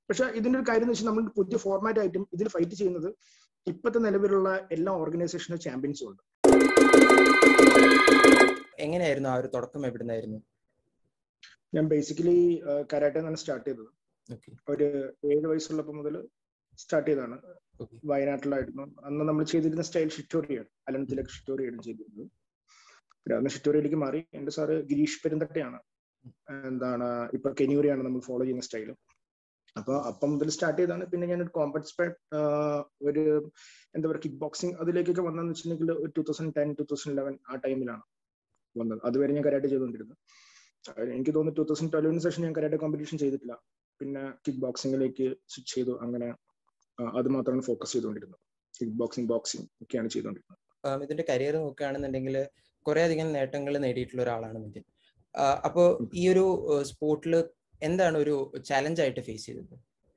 പക്ഷെ ഇതിന്റെ ഒരു കാര്യം എന്ന് വെച്ചാൽ നമ്മൾ പുതിയ ഫോർമാറ്റ് ആയിട്ടും ഇതിൽ ഫൈറ്റ് ചെയ്യുന്നത് ഇപ്പോഴത്തെ നിലവിലുള്ള എല്ലാ ഓർഗനൈസേഷനും ചാമ്പ്യൻസും ഉണ്ട് എങ്ങനെയായിരുന്നു ആ ഒരു തുടക്കം എവിടുന്നായിരുന്നു ഞാൻ ബേസിക്കലി കരാട്ടെ നിന്നാണ് സ്റ്റാർട്ട് ചെയ്തത് ഓക്കെ ഒരു ഏഴ് വയസ്സുള്ളപ്പോൾ മുതൽ സ്റ്റാർട്ട് ചെയ്തതാണ് ഓക്കെ വയനാട്ടിലായിരുന്നു അന്ന് നമ്മൾ ചെയ്തിരുന്ന സ്റ്റൈൽ ഷിറ്റോറിയാണ് അലനത്തിലേക്ക് ഷിറ്റോറിയാണ് ചെയ്തിരുന്നത് പിന്നെ അന്ന് ഷിറ്റോറിയിലേക്ക് മാറി എന്റെ സാറ് ഗിരീഷ് പെരുന്തട്ടയാണ് എന്താണ് ഇപ്പൊ കെനൂരിയാണ് നമ്മൾ ഫോളോ ചെയ്യുന്ന സ്റ്റൈൽ അപ്പൊ അപ്പം മുതൽ സ്റ്റാർട്ട് ചെയ്താണ് പിന്നെ ഞാൻ ഒരു കോമ്പറ്റ് ഒരു എന്താ പറയുക കിക്ക് ബോക്സിംഗ് അതിലേക്കൊക്കെ വന്നതെന്ന് വെച്ചിട്ടുണ്ടെങ്കിൽ ഒരു two thousand ten two thousand eleven ആ ടൈമിലാണ് വന്നത് അതുവരെ ഞാൻ കരാട്ടെ ചെയ്തുകൊണ്ടിരുന്നത് അഹ് എനിക്ക് തോന്നുന്നു ടൂ തൗസൻഡ് ട്വൽവിന് ശേഷം ഞാൻ കരാട്ടെ കോമ്പറ്റീഷൻ ചെയ്തിട്ടില്ല പിന്നെ കിക്ക് ബോക്സിംഗിലേക്ക് സ്വിച്ച് ചെയ്തു അങ്ങനെ ആ, അത് മാത്രമാണ് ഫോക്കസ് ചെയ്തുകൊണ്ടിരുന്നത് കിക്ക് ബോക്സിംഗ് ബോക്സിംഗ് ഒക്കെയാണ് ചെയ്തുകൊണ്ടിരുന്നത് ആം, ഇതിന്റെ കരിയർ നോക്കുകയാണെന്നുണ്ടെങ്കിൽ കുറെ അധികം നേട്ടങ്ങൾ നേടിയിട്ടുള്ള ഒരാളാണ് മിഥുൻ അപ്പോൾ ഈ ഒരു സ്പോർട്ടിൽ എന്താണ് ഒരു ചാലഞ്ച് ആയിട്ട് ഫേസ് ചെയ്തത്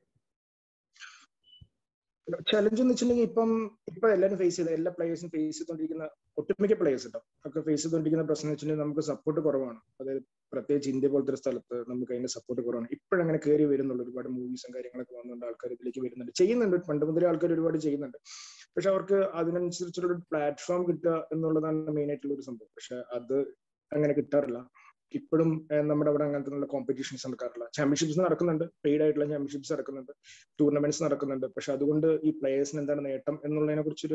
ചലഞ്ച് എന്ന് വെച്ചിട്ടുണ്ടെങ്കിൽ ഇപ്പം ഇപ്പൊ എല്ലാവരും ഫേസ് ചെയ്ത എല്ലാ പ്ലേയേഴ്സും ഫേസ് ചെയ്തുകൊണ്ടിരിക്കുന്ന ഒട്ടുമിക്ക പ്ലേയേഴ്സ് കേട്ടോ ഒക്കെ ഫേസ് ചെയ്തുകൊണ്ടിരിക്കുന്ന പ്രശ്നം എന്ന് വെച്ചിട്ടുണ്ടെങ്കിൽ നമുക്ക് സപ്പോർട്ട് കുറവാണ് അതായത് പ്രത്യേകിച്ച് ഇന്ത്യ പോലത്തെ ഒരു സ്ഥലത്ത് നമുക്ക് അതിന്റെ സപ്പോർട്ട് കുറവാണ് ഇപ്പോഴങ്ങനെ കയറി വരുന്നുള്ളൂ ഒരുപാട് മൂവീസും കാര്യങ്ങളൊക്കെ വന്നുകൊണ്ട് ആൾക്കാർ ഇതിലേക്ക് വരുന്നുണ്ട് ചെയ്യുന്നുണ്ട് പണ്ട് മുതലേ ആൾക്കാർ ഒരുപാട് ചെയ്യുന്നുണ്ട് പക്ഷെ അവർക്ക് അതിനനുസരിച്ചുള്ള ഒരു പ്ലാറ്റ്ഫോം കിട്ടുക എന്നുള്ളതാണ് മെയിൻ ആയിട്ടുള്ള ഒരു സംഭവം പക്ഷെ അത് അങ്ങനെ കിട്ടാറില്ല ഇപ്പോഴും ഏഹ്, നമ്മുടെ അവിടെ അങ്ങനത്തെ നല്ല കോമ്പറ്റീഷൻസ് നടക്കാറില്ല ചാമ്പ്യൻഷിപ്സ് നടക്കുന്നുണ്ട് പെയ്ഡ് ആയിട്ടുള്ള ചാമ്പ്യൻഷിപ്സ് നടക്കുന്നുണ്ട് ടൂർണമെന്റ്സ് നടക്കുന്നുണ്ട് പക്ഷെ അതുകൊണ്ട് ഈ പ്ലേയേഴ്സിന് എന്താണ് നേട്ടം എന്നുള്ളതിനെ കുറിച്ചൊരു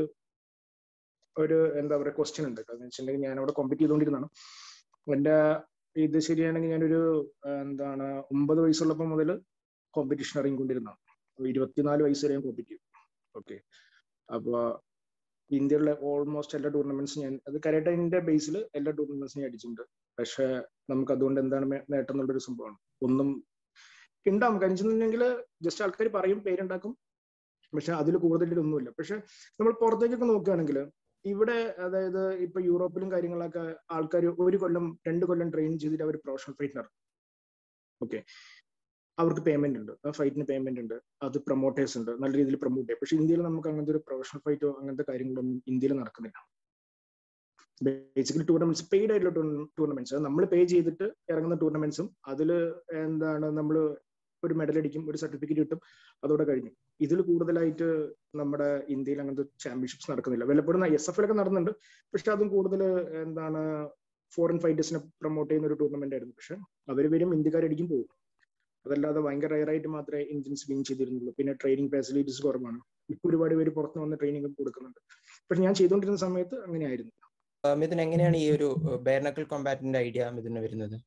ഒരു എന്താ പറയുക ക്വസ്റ്റ്യൻ ഉണ്ട് കാരണം വെച്ചിട്ടുണ്ടെങ്കിൽ ഞാൻ അവിടെ കോമ്പറ്റ് ചെയ്തുകൊണ്ടിരുന്നതാണ് എന്റെ ഇത് ശരിയാണെങ്കിൽ ഞാനൊരു ആ, എന്താണ് ഒമ്പത് വയസ്സുള്ളപ്പോൾ മുതൽ കോമ്പറ്റീഷൻ ഇറങ്ങിക്കൊണ്ടിരുന്നതാണ് അപ്പൊ ഇരുപത്തിനാല് വയസ്സ് വരെ ഞാൻ കോമ്പറ്റ് ചെയ്തു ഓക്കെ അപ്പൊ ഇന്ത്യയിലെ ഓൾമോസ്റ്റ് എല്ലാ ടൂർണമെന്റ്സും ഞാൻ അത് കരാട്ടന്റെ ബേസിൽ എല്ലാ ടൂർണമെന്റ്സും ഞാൻ അടിച്ചിട്ടുണ്ട് പക്ഷെ നമുക്ക് അതുകൊണ്ട് എന്താണ് മേ- നേട്ടം എന്നുള്ളൊരു സംഭവമാണ് ഒന്നും ഉണ്ടാവും കാര്യം വെച്ചിട്ടുണ്ടെങ്കിൽ ജസ്റ്റ് ആൾക്കാർ പറയും പേരുണ്ടാക്കും പക്ഷെ അതിൽ കൂടുതലൊന്നുമില്ല പക്ഷെ നമ്മൾ പുറത്തേക്കൊക്കെ നോക്കുകയാണെങ്കിൽ ഇവിടെ അതായത് ഇപ്പൊ യൂറോപ്പിലും കാര്യങ്ങളൊക്കെ ആൾക്കാർ ഒരു കൊല്ലം രണ്ട് കൊല്ലം ട്രെയിൻ ചെയ്തിട്ട് അവർ പ്രൊഫഷണൽ ഫൈറ്റിന് ഇറങ്ങും ഓക്കെ അവർക്ക് പേയ്മെന്റ് ഉണ്ട് ആ ഫൈറ്റിന് പേയ്മെന്റ് ഉണ്ട് അത് പ്രൊമോട്ടേഴ്സ് ഉണ്ട് നല്ല രീതിയിൽ പ്രൊമോട്ട് ചെയ്യും പക്ഷെ ഇന്ത്യയിൽ നമുക്ക് അങ്ങനത്തെ ഒരു പ്രൊഫഷണൽ ഫൈറ്റോ അങ്ങനത്തെ കാര്യങ്ങളൊന്നും ഇന്ത്യയിൽ നടക്കുന്നില്ല ബേസിക്കലി ടൂർണമെന്റ്സ് പെയ്ഡ് ആയിട്ടുള്ള ടൂർണമെന്റ്സ് നമ്മൾ പേ ചെയ്തിട്ട് ഇറങ്ങുന്ന ടൂർണമെന്റ്സും അതിൽ എന്താണ് നമ്മൾ ഒരു മെഡൽ അടിക്കും ഒരു സർട്ടിഫിക്കറ്റ് കിട്ടും അതോടെ കഴിഞ്ഞു ഇതിൽ കൂടുതലായിട്ട് നമ്മുടെ ഇന്ത്യയിൽ അങ്ങനത്തെ ചാമ്പ്യൻഷിപ്സ് നടക്കുന്നില്ല വല്ലപ്പോഴും എസ് എഫ് ഒക്കെ നടന്നുണ്ട് പക്ഷെ അതും കൂടുതൽ എന്താണ് ഫോറിൻ ഫൈറ്റേഴ്സിനെ പ്രൊമോട്ട് ചെയ്യുന്ന ഒരു ടൂർണമെന്റ് ആയിരുന്നു പക്ഷെ അവർ വരും ഇന്ത്യക്കാരടിക്കും പോകും അതല്ലാതെ ഭയങ്കര റയർ ആയിട്ട് മാത്രമേ ഇന്ത്യൻസ് വിൻ ചെയ്തിരുന്നുള്ളൂ പിന്നെ ട്രെയിനിങ് ഫെസിലിറ്റീസ് കുറവാണ് ഇപ്പൊ ഒരുപാട് പേര് പുറത്ത് വന്ന് ട്രെയിനിങ് കൊടുക്കുന്നുണ്ട് പക്ഷെ ഞാൻ ചെയ്തുകൊണ്ടിരുന്ന സമയത്ത് അങ്ങനെയായിരുന്നു ആ, മിഥുൻ എങ്ങനെയാണ് ഈ ഒരു ബെയർനക്കിൾ കോമ്പാറ്റിന്റെ ഐഡിയ മിഥുന് വരുന്നത്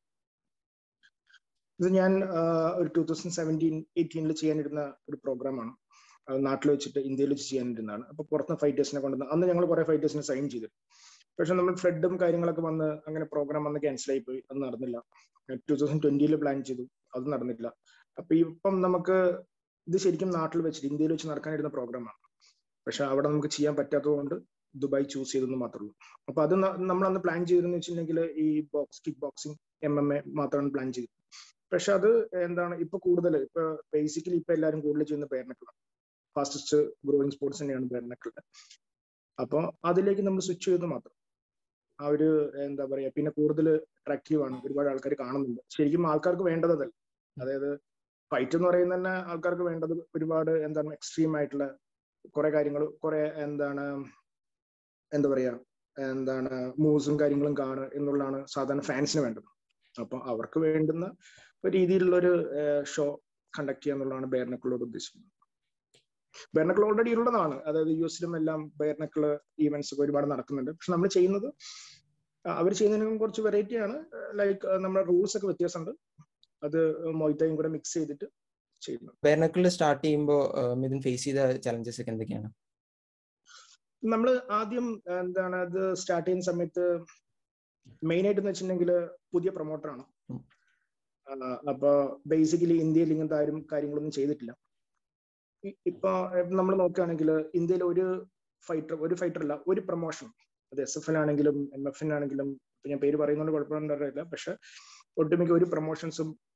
ഇത് ഞാൻ ആ, ഒരു ടൂ തൗസൻഡ് സെവൻറ്റീൻ എയ്റ്റീനിൽ ചെയ്യാനിരുന്ന ഒരു പ്രോഗ്രാമാണ് അത് നാട്ടിൽ വെച്ചിട്ട് ഇന്ത്യയിൽ വെച്ച് ചെയ്യാനിരുന്നതാണ് അപ്പൊ പുറത്തുനിന്ന് ഫൈറ്റേഴ്സിനെ കൊണ്ടുവന്ന് അന്ന് ഞങ്ങൾ കുറെ ഫൈറ്റേഴ്സിനെ സൈൻ ചെയ്തു പക്ഷെ നമ്മൾ ഫ്ലഡും കാര്യങ്ങളൊക്കെ വന്ന് അങ്ങനെ പ്രോഗ്രാം വന്ന് ക്യാൻസൽ ആയി പോയി അത് നടന്നില്ല ടൂ തൗസൻഡ് ട്വന്റിയിൽ പ്ലാൻ ചെയ്തു അത് നടന്നില്ല അപ്പൊ ഇപ്പം നമുക്ക് ഇത് ശരിക്കും നാട്ടിൽ വെച്ചിട്ട് ഇന്ത്യയിൽ വെച്ച് നടക്കാനിരുന്ന പ്രോഗ്രാമാണ് പക്ഷെ അവിടെ നമുക്ക് ചെയ്യാൻ പറ്റാത്തതുകൊണ്ട് ദുബായ് ചൂസ് ചെയ്തെന്ന് മാത്രമേ ഉള്ളൂ അപ്പൊ അത് നമ്മൾ അന്ന് പ്ലാൻ ചെയ്തെന്ന് വെച്ചിട്ടുണ്ടെങ്കിൽ ഈ box kick boxing M M A മാത്രമാണ് പ്ലാൻ ചെയ്തത് പക്ഷെ അത് എന്താണ് ഇപ്പൊ കൂടുതൽ ഇപ്പൊ ബേസിക്കലി ഇപ്പൊ എല്ലാവരും കൂടുതൽ ചെയ്യുന്ന പേരനക്കളാണ് ഫാസ്റ്റസ്റ്റ് ഗ്രോയിങ് സ്പോർട്സ് തന്നെയാണ് പേരനക്കളുടെ അപ്പൊ അതിലേക്ക് നമ്മൾ സ്വിച്ച് ചെയ്ത് മാത്രം ആ ഒരു എന്താ പറയാ പിന്നെ കൂടുതൽ അട്രാക്റ്റീവ് ആണ് ഒരുപാട് ആൾക്കാർ കാണുന്നുണ്ട് ശരിക്കും ആൾക്കാർക്ക് വേണ്ടത് അതല്ല അതായത് ഫൈറ്റ് എന്ന് പറയുന്നത് തന്നെ ആൾക്കാർക്ക് വേണ്ടത് ഒരുപാട് എന്താണ് എക്സ്ട്രീം ആയിട്ടുള്ള കുറെ കാര്യങ്ങൾ കുറെ എന്താണ് എന്താ പറയാ എന്താണ് മൂവ്സും കാര്യങ്ങളും കാണുക എന്നുള്ളതാണ് സാധാരണ ഫാൻസിന് വേണ്ടത് അപ്പൊ അവർക്ക് വേണ്ടുന്ന ഒരു രീതിയിലുള്ള ഒരു ഷോ കണ്ടക്ട് ചെയ്യുക എന്നുള്ളതാണ് ബെയർനക്കിളോട് ഉദ്ദേശിക്കുന്നത് ബെയർനക്കിൾ ഓൾറെഡി ഉള്ളതാണ് അതായത് യു എസിലും എല്ലാം ബെയർനക്കിൾ ഈവെന്റ്സ് ഒക്കെ ഒരുപാട് നടക്കുന്നുണ്ട് പക്ഷെ നമ്മൾ ചെയ്യുന്നത് അവർ ചെയ്യുന്നതിനും കുറച്ച് വെറൈറ്റി ആണ് ലൈക്ക് നമ്മുടെ റൂൾസ് ഒക്കെ വ്യത്യാസമുണ്ട് അത് മൊയ്ത്തയും കൂടെ മിക്സ് ചെയ്തിട്ട് ചെയ്യുന്നത് ബെയർനക്കിൾ സ്റ്റാർട്ട് ചെയ്യുമ്പോൾ മിഥുൻ ഫേസ് ചെയ്ത ചലഞ്ചസ് ഒക്കെ എന്തൊക്കെയാണ് നമ്മൾ ആദ്യം എന്താണ് അത് സ്റ്റാർട്ട് ചെയ്യുന്ന സമയത്ത് മെയിൻ ആയിട്ട് എന്ന് വെച്ചിട്ടുണ്ടെങ്കിൽ പുതിയ പ്രൊമോട്ടറാണ് ഉം. അപ്പൊ ബേസിക്കലി ഇന്ത്യയിൽ ഇങ്ങനത്തെ ആരും കാര്യങ്ങളൊന്നും ചെയ്തിട്ടില്ല ഇ- ഇപ്പൊ നമ്മൾ നോക്കുകയാണെങ്കിൽ ഇന്ത്യയിൽ ഒരു ഫൈറ്റർ ഒരു ഫൈറ്റർ അല്ല ഒരു പ്രൊമോഷൻ അത് എസ് എഫ് ആണെങ്കിലും എം എഫ് ആണെങ്കിലും ഇപ്പൊ ഞാൻ പേര് പറയുന്നതുകൊണ്ട് കുഴപ്പമുണ്ടാവില്ല പക്ഷെ ഒട്ടുമിക്ക ഒരു പ്രൊമോഷൻസും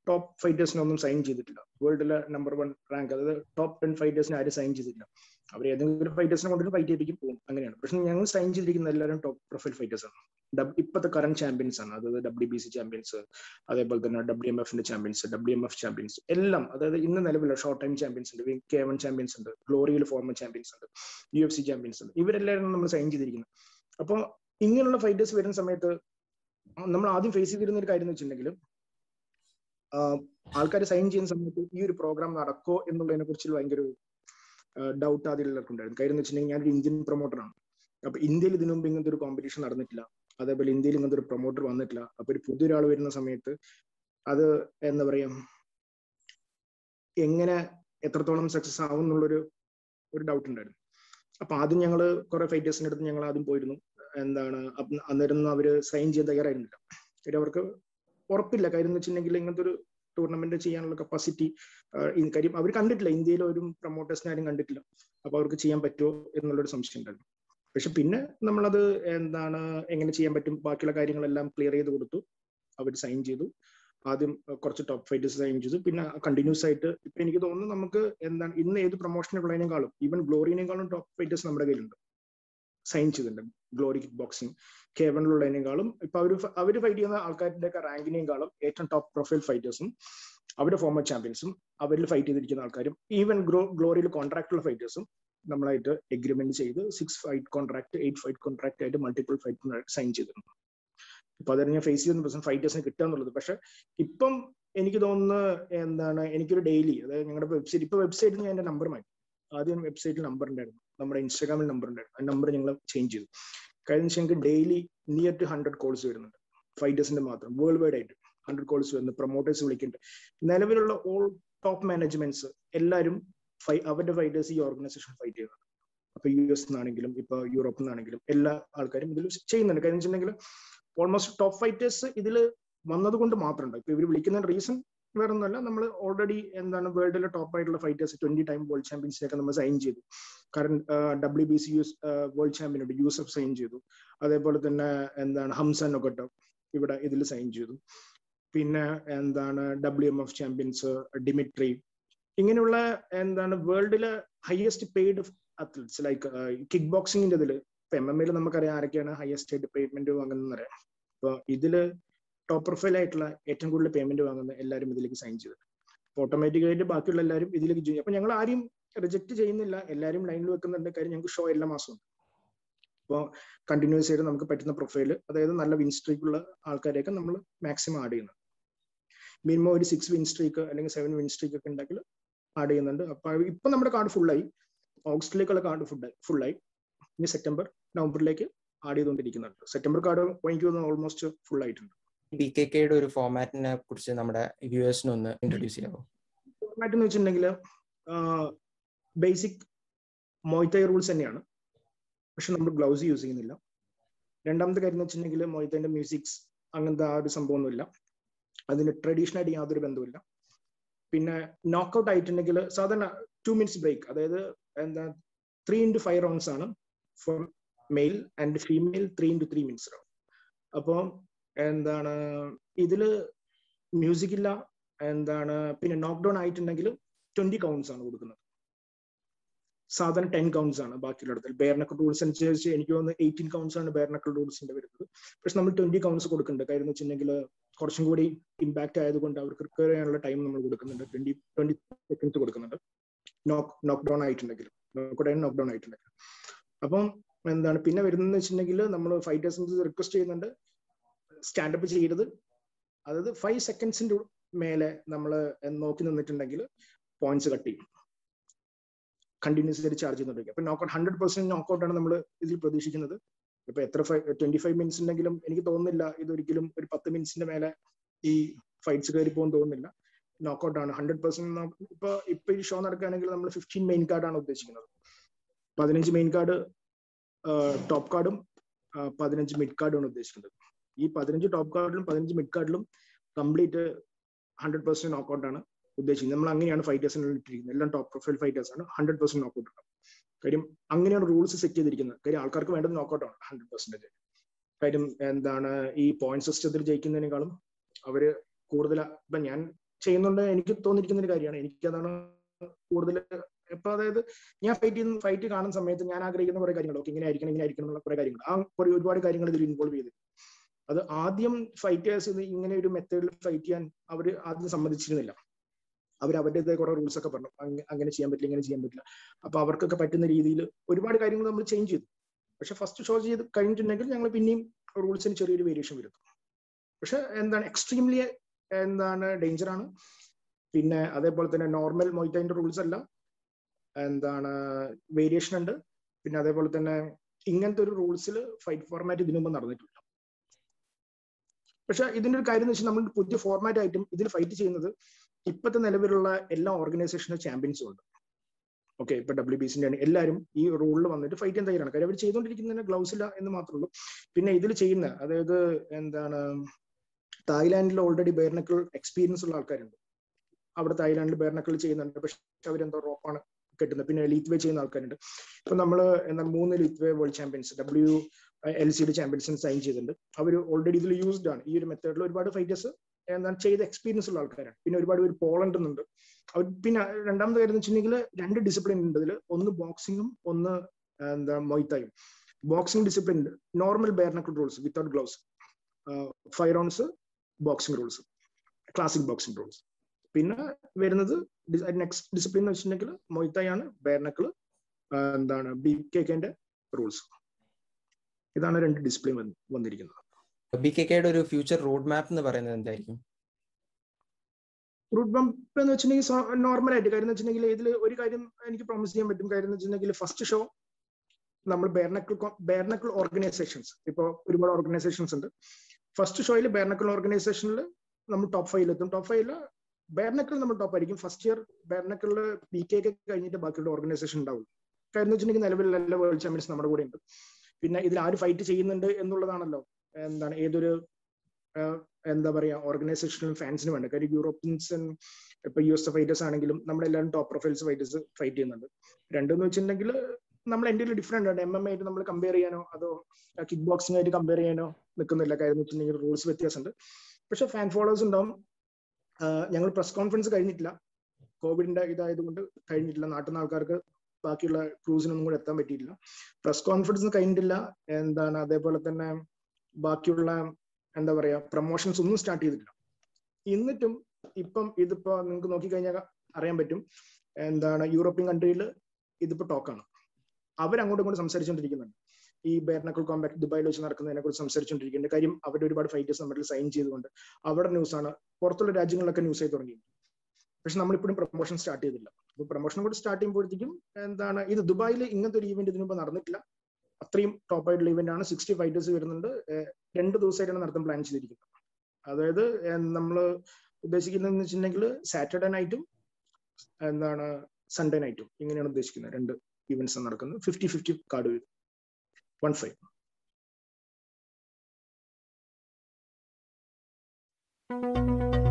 ടോപ്പ് ഫൈറ്റേഴ്സിനെ ഒന്നും സൈൻ ചെയ്തിട്ടില്ല വേൾഡിലെ നമ്പർ വൺ റാങ്ക് അതായത് ടോപ്പ് ടെൻ ഫൈറ്റേഴ്സിനെ ആരും സൈൻ ചെയ്തിട്ടില്ല അവർ ഏതെങ്കിലും ഫൈറ്റേഴ്സിനെ കൊണ്ടിട്ട് ഫൈറ്റ് ചെയ്യിപ്പിക്കും പോകും അങ്ങനെയാണ് പക്ഷെ ഞങ്ങൾ സൈൻ ചെയ്തിരിക്കുന്ന എല്ലാവരും ടോപ്പ് പ്രൊഫൈൽ ഫൈറ്റേഴ്സ് ആണ് ഇപ്പോഴത്തെ കറന്റ് ചാമ്പ്യൻസ് ആണ് അതായത് ഡബ്ല്യു ബി സി ചാമ്പ്യൻസ് അതേപോലെ തന്നെ ഡബ്ല്യു എം എഫിന്റെ champions W M F champions എല്ലാം അതായത് ഇന്ന് നിലവിലുള്ള ഷോർട്ട് ടൈം ചാമ്പ്യൻസ് ഉണ്ട് കെ വൺ ചാമ്പ്യൻസ് ഉണ്ട് ഗ്ലോറിയിൽ ഫോർമർ ചാമ്പ്യൻസ് ഉണ്ട് യു എഫ് സി ചാമ്പ്യൻസ് ഉണ്ട് ഇവരെല്ലാവരും നമ്മൾ സൈൻ ചെയ്തിരിക്കുന്നത് അപ്പോൾ ഇങ്ങനെയുള്ള ഫൈറ്റേഴ്സ് വരുന്ന സമയത്ത് നമ്മൾ ആദ്യം ഫേസ് ചെയ്തിരുന്ന ഒരു കാര്യം എന്ന് വെച്ചിട്ടുണ്ടെങ്കിൽ ആൾക്കാർ സൈൻ ചെയ്യുന്ന സമയത്ത് ഈ ഒരു പ്രോഗ്രാം നടക്കോ എന്നുള്ളതിനെ കുറിച്ച് ഭയങ്കര ഡൗട്ട് ആദ്യം എല്ലാവർക്കും ഉണ്ടായിരുന്നു കാര്യം എന്ന് വെച്ചിട്ടുണ്ടെങ്കിൽ ഞാനൊരു ഇന്ത്യൻ പ്രൊമോട്ടറാണ് അപ്പൊ ഇന്ത്യയിൽ ഇതിനു മുമ്പ് ഇങ്ങനത്തെ ഒരു കോമ്പറ്റീഷൻ നടന്നിട്ടില്ല അതേപോലെ ഇന്ത്യയിൽ ഇങ്ങനത്തെ ഒരു പ്രൊമോട്ടർ വന്നിട്ടില്ല അപ്പൊ ഒരു പുതിയൊരാൾ വരുന്ന സമയത്ത് അത് എന്താ പറയാ എങ്ങനെ എത്രത്തോളം സക്സസ് ആവും എന്നുള്ളൊരു ഒരു ഡൗട്ട് ഉണ്ടായിരുന്നു അപ്പൊ ആദ്യം ഞങ്ങൾ കുറെ ഫൈറ്റേഴ്സിന്റെ അടുത്ത് ഞങ്ങൾ ആദ്യം പോയിരുന്നു എന്താണ് അന്നേരം അവര് സൈൻ ചെയ്യാൻ തയ്യാറായിരുന്നില്ല കാര്യം അവർക്ക് ഉറപ്പില്ല കാര്യം എന്ന് വെച്ചിട്ടുണ്ടെങ്കിൽ ഇങ്ങനത്തെ ഒരു ടൂർണമെന്റ് ചെയ്യാനുള്ള കപ്പാസിറ്റി കാര്യം അവർ കണ്ടിട്ടില്ല ഇന്ത്യയിൽ ഒരു പ്രൊമോട്ടേഴ്സിനെ ആരും കണ്ടിട്ടില്ല അപ്പൊ അവർക്ക് ചെയ്യാൻ പറ്റുമോ എന്നുള്ളൊരു സംശയം ഉണ്ടായിരുന്നു പക്ഷെ പിന്നെ നമ്മളത് എന്താണ് എങ്ങനെ ചെയ്യാൻ പറ്റും ബാക്കിയുള്ള കാര്യങ്ങളെല്ലാം ക്ലിയർ ചെയ്ത് കൊടുത്തു അവർ സൈൻ ചെയ്തു ആദ്യം കുറച്ച് ടോപ്പ് ഫൈറ്റേഴ്സ് സൈൻ ചെയ്തു പിന്നെ കണ്ടിന്യൂസ് ആയിട്ട് ഇപ്പൊ എനിക്ക് തോന്നുന്നു നമുക്ക് എന്താണ് ഇന്ന് ഏത് പ്രൊമോഷനുള്ളതിനേക്കാളും ഈവൻ ഗ്ലോറിനേക്കാളും ടോപ്പ് ഫൈറ്റേഴ്സ് നമ്മുടെ കയ്യിലുണ്ട് സൈൻ ചെയ്തിട്ടുണ്ട് ഗ്ലോറി കിക്ക് ബോക്സിംഗ് കേവണിലുള്ളതിനേക്കാളും ഇപ്പൊ അവർ അവർ ഫൈറ്റ് ചെയ്യുന്ന ആൾക്കാരുടെ ഒക്കെ റാങ്കിനേക്കാളും ഏറ്റവും ടോപ്പ് പ്രൊഫൈൽ ഫൈറ്റേഴ്സും അവരുടെ ഫോമർ ചാമ്പ്യൻസും അവരിൽ ഫൈറ്റ് ചെയ്തിരിക്കുന്ന ആൾക്കാരും ഈവൻ ഗ്രോ ഗ്ലോറിയിൽ കോൺട്രാക്ട് ഉള്ള ഫൈറ്റേഴ്സും നമ്മളായിട്ട് എഗ്രിമെന്റ് ചെയ്ത് six fight contract eight fight contract ആയിട്ട് മൾട്ടിപ്പിൾ ഫൈറ്റ് സൈൻ ചെയ്തിട്ടുണ്ട് ഇപ്പൊ അതാണ് ഞാൻ ഫേസ് ചെയ്യുന്ന പ്രശ്നം ഫൈറ്റേഴ്സിന് കിട്ടുക എന്നുള്ളത് പക്ഷെ ഇപ്പം എനിക്ക് തോന്നുന്നു എന്താണ് എനിക്കൊരു ഡെയിലി അതായത് ഞങ്ങളുടെ വെബ്സൈറ്റ് ഇപ്പൊ വെബ്സൈറ്റിൽ ഞാൻ എന്റെ നമ്പർ മാറ്റി ആദ്യം വെബ്സൈറ്റിൽ നമ്പർ ഉണ്ടായിരുന്നു നമ്മുടെ ഇൻസ്റ്റാഗ്രാമിൽ നമ്പർ ഉണ്ടായിരുന്നു ആ നമ്പർ ഞങ്ങൾ ചേഞ്ച് ചെയ്തു കഴിഞ്ഞ ഞങ്ങൾക്ക് daily near two hundred calls വരുന്നുണ്ട് ഫൈറ്റേഴ്സിന്റെ മാത്രം വേൾഡ് വൈഡ് ആയിട്ട് ഹൺഡ്രഡ് കോൾസ് വരുന്നു പ്രൊമോട്ടേഴ്സ് വിളിക്കുന്നുണ്ട് നിലവിലുള്ള ഓൾ ടോപ്പ് മാനേജ്മെന്റ്സ് എല്ലാവരും അവരുടെ ഫൈറ്റേഴ്സ് ഈ ഓർഗനൈസേഷൻ ഫൈറ്റ് ചെയ്യുന്നുണ്ട് അപ്പൊ യു എസ് നിന്നാണെങ്കിലും ഇപ്പൊ യൂറോപ്പിൽ നിന്നാണെങ്കിലും എല്ലാ ആൾക്കാരും ഇതിൽ ചെയ്യുന്നുണ്ട് കാര്യം വെച്ചിട്ടുണ്ടെങ്കിൽ ഓൾമോസ്റ്റ് ടോപ്പ് ഫൈറ്റേഴ്സ് ഇതിൽ വന്നത് കൊണ്ട് മാത്രമുണ്ട് ഇപ്പൊ ഇവർ വിളിക്കുന്ന റീസൺ വേറെ ഒന്നുമല്ല നമ്മൾ ഓൾറെഡി എന്താണ് വേൾഡിലെ ടോപ്പ് ആയിട്ടുള്ള ഫൈറ്റേഴ്സ് ട്വന്റി ടൈം വേൾഡ് ചാമ്പ്യൻസിനൊക്കെ നമ്മൾ സൈൻ ചെയ്തു കാരണം W B C U world champion ഉണ്ട് യൂസഫ് സൈൻ ചെയ്തു അതേപോലെ തന്നെ എന്താണ് ഹംസൻ ഒക്കട്ടോ ഇവിടെ ഇതിൽ സൈൻ ചെയ്തു പിന്നെ എന്താണ് W M F champions Dimitri ഇങ്ങനെയുള്ള എന്താണ് വേൾഡിലെ highest paid athletes like kick ബോക്സിംഗിന്റെ ഇതിൽ ഇപ്പൊ എം എം എയിൽ നമുക്കറിയാം ആരൊക്കെയാണ് ഹയസ്റ്റ് ആയിട്ട് പേയ്മെന്റ് വാങ്ങുന്നത് അറിയാം അപ്പൊ ഇതില് ടോപ്പ് പ്രൊഫൈൽ ആയിട്ടുള്ള ഏറ്റവും കൂടുതൽ പേയ്മെന്റ് വാങ്ങുന്ന എല്ലാവരും ഇതിലേക്ക് സൈൻ ചെയ്തു ഓട്ടോമാറ്റിക്കായിട്ട് ബാക്കിയുള്ള എല്ലാവരും ഇതിലേക്ക് ജോയിൻ അപ്പൊ ഞങ്ങൾ ആരെയും റിജക്ട് ചെയ്യുന്നില്ല എല്ലാവരും ലൈനിൽ വെക്കുന്നുണ്ട് കാര്യം ഞങ്ങൾക്ക് ഷോ എല്ലാ മാസവും അപ്പോൾ കണ്ടിന്യൂസ് ആയിട്ട് നമുക്ക് പറ്റുന്ന പ്രൊഫൈൽ അതായത് നല്ല വിൻ സ്ട്രീക്ക് ഉള്ള ആൾക്കാരെയൊക്കെ നമ്മൾ മാക്സിമം ആഡ് ചെയ്യുന്നത് മിനിമം ഒരു സിക്സ് വിൻ സ്ട്രീക്ക് അല്ലെങ്കിൽ സെവൻ വിൻ സ്ട്രീക്ക് ഒക്കെ ഉണ്ടെങ്കിൽ ആഡ് ചെയ്യുന്നുണ്ട് അപ്പൊ ഇപ്പൊ നമ്മുടെ കാർഡ് ഫുള്ളായി ഓഗസ്റ്റിലേക്കുള്ള കാർഡ് ഫുള്ളായി ഫുള്ളായി ഇനി സെപ്റ്റംബർ നവംബറിലേക്ക് ആഡ് ചെയ്തുകൊണ്ടിരിക്കുന്നുണ്ട് സെപ്റ്റംബർ കാർഡ് എനിക്ക് തോന്നുന്നു ഓൾമോസ്റ്റ് ഫുൾ ആയിട്ടുണ്ട് ബി കെ കെയുടെ ഒരു ഫോമാറ്റിനെ കുറിച്ച് നമ്മുടെ വ്യൂവേഴ്സിന് ഒന്ന് ഇൻട്രൊഡ്യൂസ് ചെയ്യാമോ ഫോമാറ്റ് എന്ന് വെച്ചിട്ടുണ്ടെങ്കിൽ ബേസിക് മൊയ്ത്തൈ റൂൾസ് തന്നെയാണ് പക്ഷെ നമ്മൾ ഗ്ലൗസ് യൂസ് ചെയ്യുന്നില്ല രണ്ടാമത്തെ കാര്യം എന്ന് വെച്ചിട്ടുണ്ടെങ്കിൽ മൊയ്ത്തൈന്റെ മ്യൂസിക്സ് അങ്ങനത്തെ ആ ഒരു സംഭവമൊന്നുമില്ല അതിന് ട്രഡീഷണൽ ആയിട്ട് യാതൊരു ബന്ധവുമില്ല പിന്നെ നോക്കൗട്ട് ആയിട്ടുണ്ടെങ്കിൽ സാധാരണ ടു മിനിറ്റ്സ് ബ്രേക്ക് അതായത് എന്താ ത്രീ ഇൻറ്റു ഫൈവ് റൗണ്ട്സ് ആണ് four male and female three into three minutes round അപ്പോൾ എന്താണ് ഇതില് മ്യൂസിക് ഇല്ല എന്താണ് പിന്നെ നോക്ക് ഡൗൺ ആയിട്ടുണ്ടെങ്കിൽ ട്വന്റി കൗണ്ട്സ് ആണ് കൊടുക്കുന്നത് സാധാരണ ടെൻ കൗണ്ട്സ് ആണ് ബാക്കിയുള്ളിടത്തിൽ ബെയർനക്കൽ റൂൾസ് അനുസരിച്ച് എനിക്ക് തോന്നുന്നു എയ്റ്റീൻ കൗണ്ട്സ് ആണ് ബെയർനക്കൽ റൂൾസിന്റെ വരുന്നത് പക്ഷെ നമ്മൾ ട്വന്റി കൗണ്ട്സ് കൊടുക്കുന്നുണ്ട് കാര്യം എന്ന് വെച്ചിട്ടുണ്ടെങ്കിൽ കുറച്ചും കൂടി ഇമ്പാക്ട് ആയതുകൊണ്ട് അവർക്ക് റിക്കവർ ചെയ്യാനുള്ള ടൈം നമ്മൾ കൊടുക്കുന്നുണ്ട് ട്വന്റി ട്വന്റി സെക്കൻഡ്സ് കൊടുക്കുന്നുണ്ട് നോക്ക് നോക്ക് ഡൗൺ ആയിട്ടുണ്ടെങ്കിൽ നോക്ക് ഡൗൺ നോക്ക് ഡൗൺ ആയിട്ടുണ്ടെങ്കിൽ അപ്പം എന്താണ് പിന്നെ വരുന്നതെന്ന് വെച്ചിട്ടുണ്ടെങ്കിൽ നമ്മൾ ഫൈറ്റേഴ്സിന് റിക്വസ്റ്റ് ചെയ്യുന്നുണ്ട് സ്റ്റാൻഡപ്പ് ചെയ്യരുത് അതായത് ഫൈവ് സെക്കൻഡ്സിന്റെ മേലെ നമ്മൾ നോക്കി നിന്നിട്ടുണ്ടെങ്കിൽ പോയിന്റ്സ് കട്ട് ചെയ്യും കണ്ടിന്യൂസ് ആയിട്ട് ചാർജ് ചെയ്യുന്നുണ്ടെങ്കിൽ അപ്പൊ നോക്കൗട്ട് ഹൺഡ്രഡ് പെർസെന്റ് നോക്കൗട്ട് ആണ് നമ്മൾ ഇതിൽ പ്രതീക്ഷിക്കുന്നത് ഇപ്പൊ എത്ര ട്വന്റി ഫൈവ് മിനിറ്റ്സ് ഉണ്ടെങ്കിലും എനിക്ക് തോന്നുന്നില്ല ഇതൊരിക്കലും ഒരു പത്ത് മിനിറ്റ്സിന്റെ മേലെ ഈ ഫൈറ്റ്സ് കയറി പോകാൻ തോന്നുന്നില്ല നോക്കൗട്ട് ആണ് ഹൺഡ്രഡ് പെർസെന്റ് ഇപ്പൊ ഇപ്പൊ ഈ ഷോ നടക്കുകയാണെങ്കിൽ നമ്മൾ ഫിഫ്റ്റീൻ മെയിൻ കാർഡാണ് ഉദ്ദേശിക്കുന്നത് പതിനഞ്ച് മെയിൻ കാർഡ് ടോപ്പ് കാർഡും പതിനഞ്ച് മിഡ് കാർഡുമാണ് ഉദ്ദേശിക്കുന്നത് ഈ പതിനഞ്ച് ടോപ്പ് കാർഡിലും പതിനഞ്ച് മിഡ് കാർഡിലും കംപ്ലീറ്റ് ഹൺഡ്രഡ് പെർസെന്റ് നോക്കൗട്ട് ആണ് ഉദ്ദേശിക്കുന്നത് നമ്മൾ അങ്ങനെയാണ് ഫൈറ്റേഴ്സിനെ ഇട്ടിരിക്കുന്നത് എല്ലാം ടോപ്പ് പ്രൊഫൈൽ ഫൈറ്റേഴ്സ് ആണ് ഹൺഡ്രഡ് പെർസെന്റ് നോക്കൗട്ട് ഉണ്ടാവും കാര്യം അങ്ങനെയാണ് റൂൾസ് സെറ്റ് ചെയ്തിരിക്കുന്നത് കാര്യം ആൾക്കാർക്ക് വേണ്ടത് നോക്കൗട്ട് ആണ് ഹൺഡ്രഡ് പെർസെന്റേജ് കാര്യം എന്താണ് ഈ പോയിന്റ് സിസ്റ്റത്തിൽ ജയിക്കുന്നതിനേക്കാളും അവര് കൂടുതൽ ഇപ്പൊ ഞാൻ ചെയ്യുന്നുണ്ട് എനിക്ക് തോന്നിയിരിക്കുന്ന ഒരു കാര്യമാണ് എനിക്കതാണ് കൂടുതൽ ഇപ്പൊ അതായത് ഞാൻ ഫൈറ്റ് ചെയ്യുന്ന ഫൈറ്റ് കാണുന്ന സമയത്ത് ഞാൻ ആഗ്രഹിക്കുന്ന കുറെ കാര്യങ്ങൾ ഓക്കെ ഇങ്ങനെ ആയിരിക്കണം ഇങ്ങനെ ആയിരിക്കണം എന്നുള്ള കുറെ കാര്യങ്ങൾ ആ കുറെ ഒരുപാട് കാര്യങ്ങൾ ഇതിൽ ഇൻവോൾവ് ചെയ്ത് അത് ആദ്യം ഫൈറ്റേഴ്സ് ഇങ്ങനെ ഒരു മെത്തേഡിൽ ഫൈറ്റ് ചെയ്യാൻ അവർ ആദ്യം സമ്മതിച്ചിരുന്നില്ല അവർ അവരുടേതായ കുറെ റൂൾസ് ഒക്കെ പറഞ്ഞു അങ്ങനെ ചെയ്യാൻ പറ്റില്ല ഇങ്ങനെ ചെയ്യാൻ പറ്റില്ല അപ്പൊ അവർക്കൊക്കെ പറ്റുന്ന രീതിയിൽ ഒരുപാട് കാര്യങ്ങൾ നമ്മൾ ചേഞ്ച് ചെയ്തു പക്ഷെ ഫസ്റ്റ് ഷോ ചെയ്ത് കഴിഞ്ഞിട്ടുണ്ടെങ്കിൽ ഞങ്ങൾ പിന്നെയും റൂൾസിന് ചെറിയൊരു വേരിയേഷൻ വരുത്തും പക്ഷെ എന്താണ് എക്സ്ട്രീംലി എന്താണ് ഡേഞ്ചർ ആണ് പിന്നെ അതേപോലെ തന്നെ നോർമൽ മൊയ്റ്റൈൻ്റെ റൂൾസ് അല്ല എന്താണ് വേരിയേഷൻ ഉണ്ട് പിന്നെ അതേപോലെ തന്നെ ഇങ്ങനത്തെ ഒരു റൂൾസിൽ ഫൈറ്റ് ഫോർമാറ്റ് ഇതിനു മുമ്പ് നടന്നിട്ടില്ല പക്ഷെ ഇതിന്റെ ഒരു കാര്യം എന്ന് വെച്ചാൽ നമ്മൾ പുതിയ ഫോർമാറ്റ് ആയിട്ടും ഇതിൽ ഫൈറ്റ് ചെയ്യുന്നത് ഇപ്പോഴത്തെ നിലവിലുള്ള എല്ലാ ഓർഗനൈസേഷനും ചാമ്പ്യൻസും ഉണ്ട് ഓക്കെ ഇപ്പൊ ഡബ്ല്യു ബി സിന്റെ എല്ലാവരും ഈ റൂളിൽ വന്നിട്ട് ഫൈറ്റ് ചെയ്യാൻ തയ്യാറാണ് കാര്യം അവർ ചെയ്തുകൊണ്ടിരിക്കുന്നതിന് ഗ്ലൗസ് ഇല്ല എന്ന് മാത്രമേ ഉള്ളൂ പിന്നെ ഇതിൽ ചെയ്യുന്ന അതായത് എന്താണ് തായ്ലാന്റിൽ ഓൾറെഡി ബേർനക്കിൾ എക്സ്പീരിയൻസ് ഉള്ള ആൾക്കാരുണ്ട് അവിടെ തായ്ലാന്റിൽ ബേർനക്കിൾ ചെയ്യുന്നുണ്ട് പക്ഷെ അവരെന്തോ റോപ്പാണ് കെട്ടുന്നത് പിന്നെ ലീത്വേ ചെയ്യുന്ന ആൾക്കാരുണ്ട് ഇപ്പൊ നമ്മൾ എന്താണ് മൂന്ന് Lethwei world champions W L സിയുടെ ചാമ്പ്യൻസിന് സൈൻ ചെയ്തിട്ടുണ്ട് അവർ ഓൾറെഡി ഇതിൽ യൂസ്ഡ് ആണ് ഈ ഒരു മെത്തേഡിൽ ഒരുപാട് ഫൈറ്റേഴ്സ് എന്താണ് ചെയ്ത എക്സ്പീരിയൻസ് ഉള്ള ആൾക്കാരാണ് പിന്നെ ഒരുപാട് പേര് പോളണ്ട് ഉണ്ട് അവർ പിന്നെ രണ്ടാമത്തെ കാര്യം എന്ന് വെച്ചിട്ടുണ്ടെങ്കിൽ രണ്ട് ഡിസിപ്ലിൻ ഉണ്ട് ഇതിൽ ഒന്ന് ബോക്സിങ്ങും ഒന്ന് എന്താ മൊയ്ത്തായും boxing discipline normal bareknuckle rules without gloves five rounds boxing rules classic boxing rules പിന്നെ വരുന്നത് നെക്സ്റ്റ് ഡിസിപ്ലിൻ എന്ന് വെച്ചിട്ടുണ്ടെങ്കിൽ മൊയ്ത്തായി ആണ് ബെയർനക്കിൾ എന്താണ് ബി കെ കെന്റെ റൂൾസ് ഇതാണ് രണ്ട് ഡിസിപ്ലിൻ വന്നിരിക്കുന്നത് ബി കെ കെയുടെ ഒരു ഫ്യൂച്ചർ റോഡ് മാപ്പ് എന്ന് പറയുന്നത് എന്തായിരിക്കും റൂട്ട് ബംപ് എന്ന് വെച്ചിട്ടുണ്ടെങ്കിൽ നോർമൽ ആയിട്ട് കാര്യം എന്ന് വെച്ചിട്ടുണ്ടെങ്കിൽ ഇതിൽ ഒരു കാര്യം എനിക്ക് പ്രോമിസ് ചെയ്യാൻ പറ്റും കാര്യം എന്ന് വെച്ചിട്ടുണ്ടെങ്കിൽ ഫസ്റ്റ് ഷോ നമ്മൾ ബെയർനക്കിൾ ബെയർനക്കിൾ ഓർഗനൈസേഷൻസ് ഇപ്പോൾ ഒരുപാട് ഓർഗനൈസേഷൻസ് ഉണ്ട് ഫസ്റ്റ് ഷോയിൽ ബെയർനക്കിൾ ഓർഗനൈസേഷനിൽ നമ്മൾ ടോപ്പ് ഫൈവിൽ എത്തും ടോപ്പ് ഫൈവില് ബെയർനക്കിൾ നമ്മൾ ടോപ്പ് ആയിരിക്കും ഫസ്റ്റ് ഇയർ ബെയർനക്കിളിൽ പി കെ ഒക്കെ കഴിഞ്ഞിട്ട് ബാക്കിയുള്ള ഓർഗനൈസേഷൻ ഉണ്ടാവും കാര്യം എന്ന് വെച്ചിട്ടുണ്ടെങ്കിൽ നിലവിൽ എല്ലാ വേൾഡ് ചാമ്പ്യൻസ് നമ്മുടെ കൂടെ ഉണ്ട് പിന്നെ ഇതിൽ ആര് ഫൈറ്റ് ചെയ്യുന്നുണ്ട് എന്നുള്ളതാണല്ലോ എന്താണ് ഏതൊരു എന്താ പറയാ ഓർഗനൈസേഷനും ഫാൻസിന് വേണ്ട കാര്യം യൂറോപ്യൻസ് ഇപ്പൊ യു എസ് ഫൈറ്റേഴ്സ് ആണെങ്കിലും നമ്മളെല്ലാവരും ടോപ്പ് പ്രൊഫൈൽസ് ഫൈറ്റേഴ്സ് ഫൈറ്റ് ചെയ്യുന്നുണ്ട് രണ്ടെന്ന് വെച്ചിട്ടുണ്ടെങ്കിൽ നമ്മൾ എൻ്റെ ഡിഫറെന്റ് ആണ് എം എം ആയിട്ട് നമ്മൾ കമ്പയർ ചെയ്യാനോ അതോ കിക്ക് ബോക്സിംഗ് ആയിട്ട് കമ്പയർ ചെയ്യാനോ നിൽക്കുന്നില്ല കാര്യം എന്ന് വെച്ചിട്ടുണ്ടെങ്കിൽ റൂൾസ് വ്യത്യാസമുണ്ട് പക്ഷെ ഫാൻ ഫോളോവേഴ്സ് ഉണ്ടാവും ഞങ്ങൾ പ്രസ് കോൺഫറൻസ് കഴിഞ്ഞിട്ടില്ല കോവിഡിന്റെ ഇതായതുകൊണ്ട് കഴിഞ്ഞിട്ടില്ല നാട്ടിൽ നിന്ന് ആൾക്കാർക്ക് ബാക്കിയുള്ള ക്രൂസിനൊന്നും കൂടെ എത്താൻ പറ്റിയിട്ടില്ല പ്രസ് കോൺഫറൻസ് കഴിഞ്ഞിട്ടില്ല എന്താണ് അതേപോലെ തന്നെ ബാക്കിയുള്ള എന്താ പറയാ പ്രൊമോഷൻസ് ഒന്നും സ്റ്റാർട്ട് ചെയ്തിട്ടില്ല എന്നിട്ടും ഇപ്പം ഇതിപ്പോ നിങ്ങൾക്ക് നോക്കിക്കഴിഞ്ഞാൽ അറിയാൻ പറ്റും എന്താണ് യൂറോപ്യൻ കൺട്രിയിൽ ഇതിപ്പോ ടോക്കാണ് അവരങ്ങോട്ടും ഇങ്ങോട്ടും സംസാരിച്ചുകൊണ്ടിരിക്കുന്നുണ്ട് ഈ ബേർനക്കിൾ കോമ്പാക്ട് ദുബായിൽ വെച്ച് നടക്കുന്നതിനെ കുറിച്ച് സംസാരിച്ചുകൊണ്ടിരിക്കുന്നുണ്ട് കാര്യം അവരുടെ ഒരുപാട് ഫൈറ്റേഴ്സ് നമ്മുടെ സൈൻ ചെയ്തുകൊണ്ട് അവിടെ ന്യൂസാണ് പുറത്തുള്ള രാജ്യങ്ങളിലൊക്കെ ന്യൂസ് ആയി തുടങ്ങി പക്ഷെ നമ്മളിപ്പോഴും പ്രൊമോഷൻ സ്റ്റാർട്ട് ചെയ്തില്ല അപ്പൊ പ്രൊമോഷൻ കൂടി സ്റ്റാർട്ട് ചെയ്യുമ്പോഴത്തേക്കും എന്താണ് ഇത് ദുബായിൽ ഇങ്ങനത്തെ ഒരു ഈവന്റ് ഇതിനു മുമ്പ് നടന്നിട്ടില്ല അത്രയും ടോപ്പ് ആയിട്ടുള്ള ഇവന്റ് ആണ് സിക്സ്റ്റി ഫൈറ്റേഴ്സ് വരുന്നുണ്ട് രണ്ട് ദിവസമായിട്ടാണ് നടത്താൻ പ്ലാൻ ചെയ്തിരിക്കുന്നത് അതായത് നമ്മൾ ഉദ്ദേശിക്കുന്നതെന്ന് വെച്ചിട്ടുണ്ടെങ്കിൽ സാറ്റർഡേ നൈറ്റും എന്താണ് സൺഡേ നൈറ്റും ഇങ്ങനെയാണ് ഉദ്ദേശിക്കുന്നത് രണ്ട് ഇവന്റ്സ് നടക്കുന്നത് ഫിഫ്റ്റി ഫിഫ്റ്റി കാർഡ് വരും വൺ ഫൈവ്